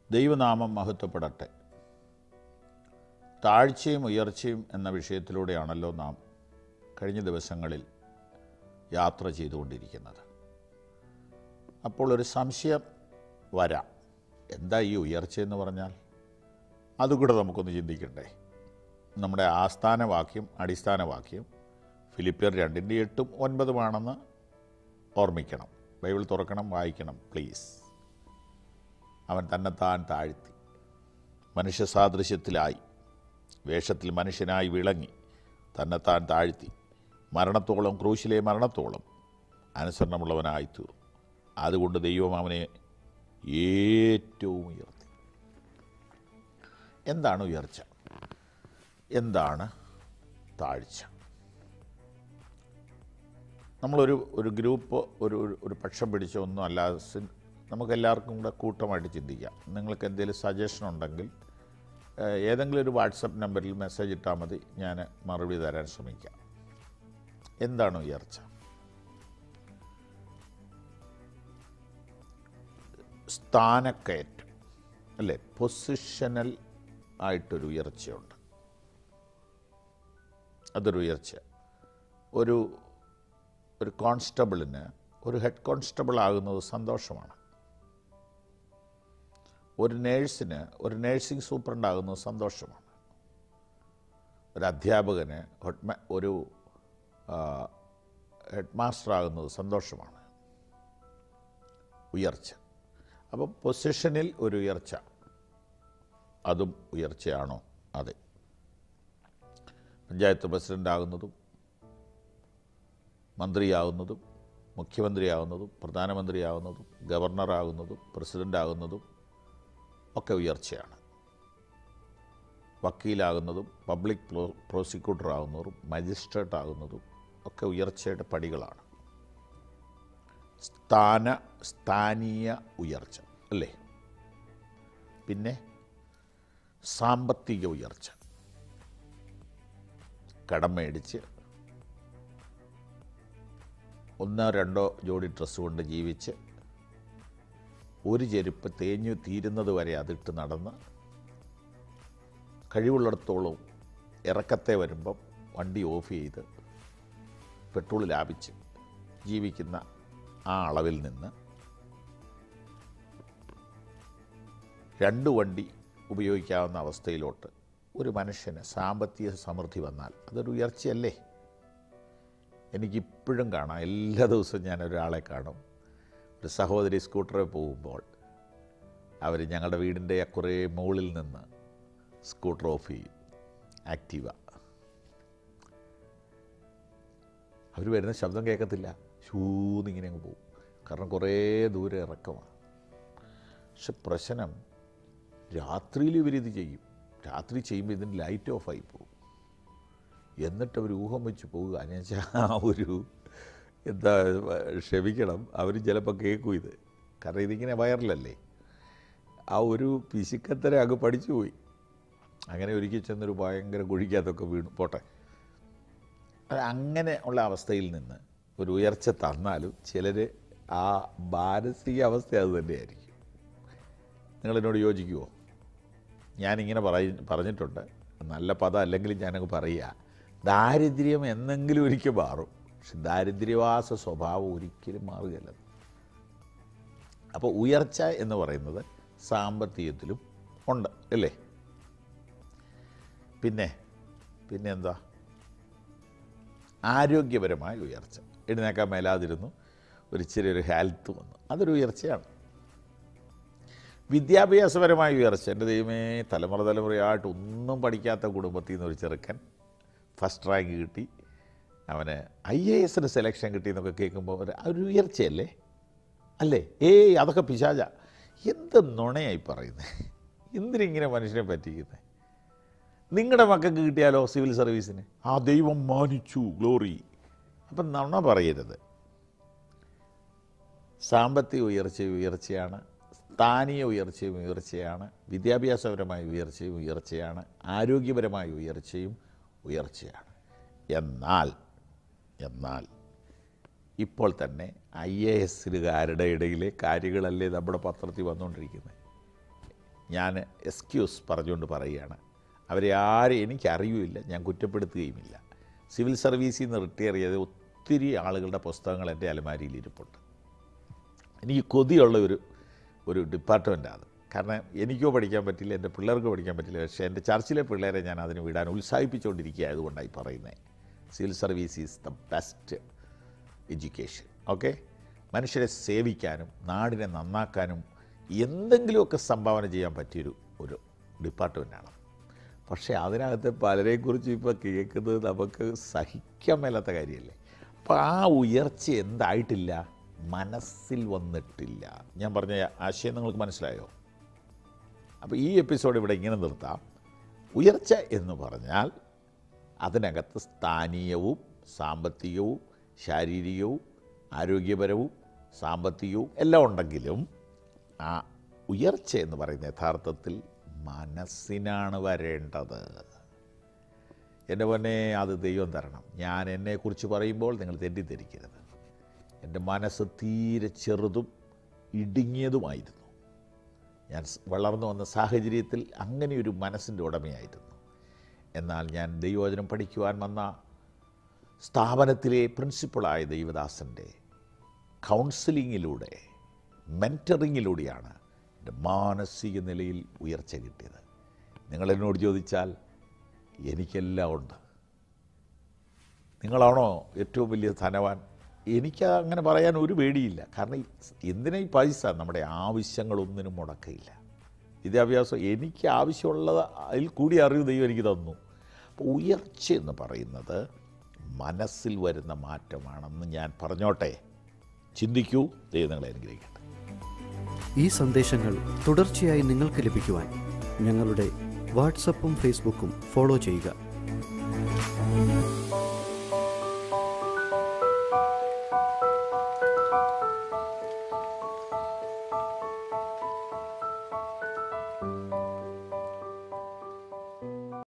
ദൈവനാമം മഹത്വപ്പെടട്ടെ താഴ്ചയും ഉയർച്ചയും എന്ന വിഷയത്തിലൂടെയാണല്ലോ നാം കഴിഞ്ഞ ദിവസങ്ങളിൽ യാത്ര ചെയ്തുകൊണ്ടിരിക്കുന്നത് അപ്പോൾ ഒരു സംശയം വരാം എന്താ ഈ ഉയർച്ച എന്ന് പറഞ്ഞാൽ അതുകൂടെ നമുക്കൊന്ന് ചിന്തിക്കണ്ടേ നമ്മുടെ ആസ്ഥാന വാക്യം അടിസ്ഥാന വാക്യം ഫിലിപ്പിയർ രണ്ടിൻ്റെ എട്ടും ഒൻപതുമാണെന്ന് ഓർമ്മിക്കണം ബൈബിൾ തുറക്കണം വായിക്കണം പ്ലീസ് അവൻ തന്നെത്താൻ താഴ്ത്തി മനുഷ്യ സാദൃശ്യത്തിലായി വേഷത്തിൽ മനുഷ്യനായി വിളങ്ങി തന്നെത്താൻ താഴ്ത്തി മരണത്തോളം ക്രൂശിലെ മരണത്തോളം അനുസരണമുള്ളവനായി തീർന്നു അതുകൊണ്ട് ദൈവം അവനെ ഏറ്റവും ഉയർത്തി എന്താണ് ഉയർച്ച എന്താണ് താഴ്ച നമ്മളൊരു ഒരു ഗ്രൂപ്പ് ഒരു ഒരു- ഒരു പക്ഷം പിടിച്ച ഒന്നും അല്ലാതെ സിൻ- നമുക്കെല്ലാവർക്കും കൂടെ കൂട്ടമായിട്ട് ചിന്തിക്കാം നിങ്ങൾക്ക് എന്തെങ്കിലും സജഷൻ ഉണ്ടെങ്കിൽ ഏഹ്, ഏതെങ്കിലും ഒരു വാട്സപ്പ് നമ്പറിൽ മെസ്സേജ് ഇട്ടാൽ മതി ഞാൻ മറുപടി തരാൻ ശ്രമിക്കാം എന്താണ് ഉയർച്ച സ്ഥാനക്കയറ്റം അല്ലേ പൊസിഷണൽ ആയിട്ടൊരു ഉയർച്ചയുണ്ട് അതൊരു ഉയർച്ച ഒരു ഒരു കോൺസ്റ്റബിളിന് ഒരു ഹെഡ് കോൺസ്റ്റബിൾ ആകുന്നത് സന്തോഷമാണ് ഒരു നേഴ്സിന് ഒരു നേഴ്സിംഗ് സൂപ്രണ്ട് ആകുന്നത് സന്തോഷമാണ് ഒരു അധ്യാപകന് ഹെഡ് ഒരു ഹെഡ് മാസ്റ്റർ ആകുന്നത് സന്തോഷമാണ് ഉയർച്ച അപ്പം പൊസിഷനിൽ ഒരു ഉയർച്ച അതും ഉയർച്ചയാണോ അതെ പഞ്ചായത്ത് പ്രസിഡൻ്റ് ആകുന്നതും മന്ത്രിയാകുന്നതും മുഖ്യമന്ത്രിയാകുന്നതും പ്രധാനമന്ത്രിയാകുന്നതും ഗവർണറാകുന്നതും പ്രസിഡൻ്റാകുന്നതും ഒക്കെ ഉയർച്ചയാണ് വക്കീലാകുന്നതും പബ്ലിക് പ്രോസിക്യൂട്ടർ ആകുന്നതും മജിസ്ട്രേറ്റ് ആകുന്നതും ഒക്കെ ഉയർച്ചയുടെ പടികളാണ് സ്ഥാന സ്ഥാനീയ ഉയർച്ച അല്ലേ പിന്നെ സാമ്പത്തിക ഉയർച്ച കടം മേടിച്ച് ഒന്നോ രണ്ടോ ജോഡി ഡ്രസ്സ് കൊണ്ട് ജീവിച്ച് ഒരു ചെരുപ്പ് തേഞ്ഞു തീരുന്നത് വരെ അതിട്ട് നടന്ന് കഴിവുള്ളിടത്തോളം ഇറക്കത്തെ വരുമ്പം വണ്ടി ഓഫ് ചെയ്ത് പെട്രോൾ ലാഭിച്ച് ജീവിക്കുന്ന ആ അളവിൽ നിന്ന് രണ്ട് വണ്ടി ഉപയോഗിക്കാവുന്ന അവസ്ഥയിലോട്ട് ഒരു മനുഷ്യന് സാമ്പത്തിക സമൃദ്ധി വന്നാൽ അതൊരു ഉയർച്ചയല്ലേ എനിക്കിപ്പോഴും കാണാം എല്ലാ ദിവസവും ഞാൻ ഒരാളെ കാണും ഒരു സഹോദരി സ്കൂട്ടറിൽ പോകുമ്പോൾ അവർ ഞങ്ങളുടെ വീടിൻ്റെ കുറേ മുകളിൽ നിന്ന് സ്കൂട്ടർ ഓഫ് ചെയ്യും ആക്റ്റീവ അവർ വരുന്ന ശബ്ദം കേൾക്കത്തില്ല ഷൂന്നിങ്ങനെ അങ്ങ് പോകും കാരണം കുറേ ദൂരെ ഇറക്കമാണ് പക്ഷെ പ്രശ്നം രാത്രിയിൽ ഇവരിത് ചെയ്യും രാത്രി ചെയ്യുമ്പോൾ ഇതിന് ലൈറ്റ് ഓഫായി പോകും എന്നിട്ട് അവർ ഊഹം വെച്ച് പോവുക എന്ന് വെച്ചാൽ ആ ഒരു എന്താ ക്ഷമിക്കണം അവർ ചിലപ്പോൾ കേൾക്കും ഇത് കാരണം ഇതിങ്ങനെ വയറിലല്ലേ ആ ഒരു പിശുക്കത്തര അങ്ങ് പഠിച്ചു പോയി അങ്ങനെ ഒരിക്കൽ ചെന്നൊരു ഭയങ്കര കുഴിക്കകത്തൊക്കെ വീണു പോട്ടെ അത് അങ്ങനെ ഉള്ള അവസ്ഥയിൽ നിന്ന് ഒരു ഉയർച്ച തന്നാലും ചിലർ ആ മാനസിക അവസ്ഥ അത് തന്നെയായിരിക്കും നിങ്ങളെന്നോട് യോജിക്കുമോ ഞാനിങ്ങനെ പറയ പറഞ്ഞിട്ടുണ്ട് നല്ല പദം അല്ലെങ്കിലും ഞാനങ്ങ് പറയുക ദാരിദ്ര്യം എന്നെങ്കിലും ഒരിക്കൽ മാറും പക്ഷെ ദാരിദ്ര്യവാസ സ്വഭാവം ഒരിക്കലും മാറുകയല്ല അപ്പോൾ ഉയർച്ച എന്ന് പറയുന്നത് സാമ്പത്തികത്തിലും ഉണ്ട് അല്ലേ പിന്നെ പിന്നെ എന്താ ആരോഗ്യപരമായ ഉയർച്ച എഴുന്നേക്കാൻ മേലാതിരുന്നു ഒരു ഇച്ചിരി ഒരു ഹെൽത്ത് വന്നു അതൊരു ഉയർച്ചയാണ് വിദ്യാഭ്യാസപരമായ ഉയർച്ച എൻ്റെ ദൈവമേ തലമുറ തലമുറയായിട്ട് ഒന്നും പഠിക്കാത്ത കുടുംബത്തിൽ നിന്ന് ഒരു ചെറുക്കൻ ഫസ്റ്റ് റാങ്ക് കിട്ടി അവന് ഐ എ എസിന് സെലക്ഷൻ കിട്ടി എന്നൊക്കെ കേൾക്കുമ്പോൾ ഒരു ഒരു ഉയർച്ചയല്ലേ അല്ലേ ഏയ് അതൊക്കെ പിശാച എന്ത് നുണയായി പറയുന്നത് എന്തിനിങ്ങനെ മനുഷ്യനെ പറ്റിക്കുന്നത് നിങ്ങളുടെ മക്കൾക്ക് കിട്ടിയാലോ സിവിൽ സർവീസിന് ആ ദൈവം മാനിച്ചു ഗ്ലോറി അപ്പം നുണ പറയരുത് സാമ്പത്തിക ഉയർച്ചയും ഉയർച്ചയാണ് സ്ഥാനീയ ഉയർച്ചയും ഉയർച്ചയാണ് വിദ്യാഭ്യാസപരമായ ഉയർച്ചയും ഉയർച്ചയാണ് ആരോഗ്യപരമായ ഉയർച്ചയും ഉയർച്ചയാണ് എന്നാൽ എന്നാൽ ഇപ്പോൾ തന്നെ ഐ എ എസ്സുകാരുടെ ഇടയിലെ കാര്യങ്ങളല്ലേ നമ്മുടെ പത്രത്തിൽ വന്നുകൊണ്ടിരിക്കുന്നത് ഞാൻ എക്സ്ക്യൂസ് പറഞ്ഞുകൊണ്ട് പറയുകയാണ് അവരെ ആരും എനിക്കറിയുമില്ല ഞാൻ കുറ്റപ്പെടുത്തുകയുമില്ല സിവിൽ സർവീസിൽ നിന്ന് റിട്ടയർ ചെയ്ത ഒത്തിരി ആളുകളുടെ പുസ്തകങ്ങൾ എൻ്റെ അലമാരിയിൽ ഇരിപ്പുണ്ട് എനിക്ക് കൊതിയുള്ള ഒരു ഒരു ഡിപ്പാർട്ട്മെൻറ്റാണ് അത് കാരണം എനിക്കോ പഠിക്കാൻ പറ്റില്ല എൻ്റെ പിള്ളേർക്കോ പഠിക്കാൻ പറ്റില്ല പക്ഷേ എൻ്റെ ചർച്ചിലെ പിള്ളേരെ ഞാൻ അതിന് വിടാൻ ഉത്സാഹിപ്പിച്ചുകൊണ്ടിരിക്കുക ആയതുകൊണ്ടായി പറയുന്നത് civil service is the best education okay മനുഷ്യരെ സേവിക്കാനും നാടിനെ നന്നാക്കാനും എന്തെങ്കിലുമൊക്കെ സംഭാവന ചെയ്യാൻ പറ്റിയൊരു ഒരു ഡിപ്പാർട്ട്മെൻറ്റാണ് പക്ഷേ അതിനകത്ത് പലരെക്കുറിച്ച് ഇപ്പോൾ കേൾക്കുന്നത് നമുക്ക് സഹിക്കാൻ മേലാത്ത കാര്യമല്ലേ അപ്പോൾ ആ ഉയർച്ച എന്തായിട്ടില്ല മനസ്സിൽ വന്നിട്ടില്ല ഞാൻ പറഞ്ഞ ആശയം നിങ്ങൾക്ക് മനസ്സിലായോ അപ്പോൾ ഈ എപ്പിസോഡ് ഇവിടെ ഇങ്ങനെ നിർത്താം ഉയർച്ച എന്ന് പറഞ്ഞാൽ അതിനകത്ത് സ്ഥാനീയവും സാമ്പത്തികവും ശാരീരികവും ആരോഗ്യപരവും സാമ്പത്തികവും എല്ലാം ഉണ്ടെങ്കിലും ആ ഉയർച്ച എന്ന് പറയുന്ന യഥാർത്ഥത്തിൽ മനസ്സിനാണ് വരേണ്ടത് എൻ്റെ പൊന്നെ അത് ദൈവം തരണം ഞാൻ എന്നെക്കുറിച്ച് പറയുമ്പോൾ നിങ്ങൾ തെറ്റിദ്ധരിക്കരുത് എൻ്റെ മനസ്സ് തീരെ ചെറുതും ഇടുങ്ങിയതുമായിരുന്നു ഞാൻ സ് വളർന്നു വന്ന സാഹചര്യത്തിൽ അങ്ങനെയൊരു മനസ്സിൻ്റെ ഉടമയായിരുന്നു എന്നാൽ ഞാൻ ദൈവവചനം പഠിക്കുവാൻ വന്ന സ്ഥാപനത്തിലെ പ്രിൻസിപ്പളായ ദൈവദാസൻ്റെ കൗൺസിലിങ്ങിലൂടെ മെൻറ്ററിങ്ങിലൂടെയാണ് എൻ്റെ മാനസിക നിലയിൽ ഉയർച്ച കിട്ടിയത് നിങ്ങളെന്നോട് ചോദിച്ചാൽ എനിക്കെല്ലാം ഉണ്ട് നിങ്ങളാണോ ഏറ്റവും വലിയ ധനവാൻ എനിക്ക് അങ്ങനെ പറയാൻ ഒരു പേടിയില്ല കാരണം ഈ- എന്തിനാ ഈ പൈസ നമ്മുടെ ആവശ്യങ്ങളൊന്നിനും മുടക്കയില്ല വിദ്യാഭ്യാസം എനിക്ക് ആവശ്യമുള്ളത് അതിൽ കൂടി അറിവ് ദൈവം എനിക്ക് തന്നു അപ്പോൾ ഉയർച്ച എന്ന് പറയുന്നത് മനസ്സിൽ വരുന്ന മാറ്റമാണെന്ന് ഞാൻ പറഞ്ഞോട്ടെ ചിന്തിക്കൂ ദൈവം നിങ്ങളെ അനുഗ്രഹിക്കട്ടെ ഈ സന്ദേശങ്ങൾ തുടർച്ചയായി നിങ്ങൾക്ക് ലഭിക്കുവാൻ ഞങ്ങളുടെ വാട്സപ്പും ഫേസ്ബുക്കും ഫോളോ ചെയ്യുക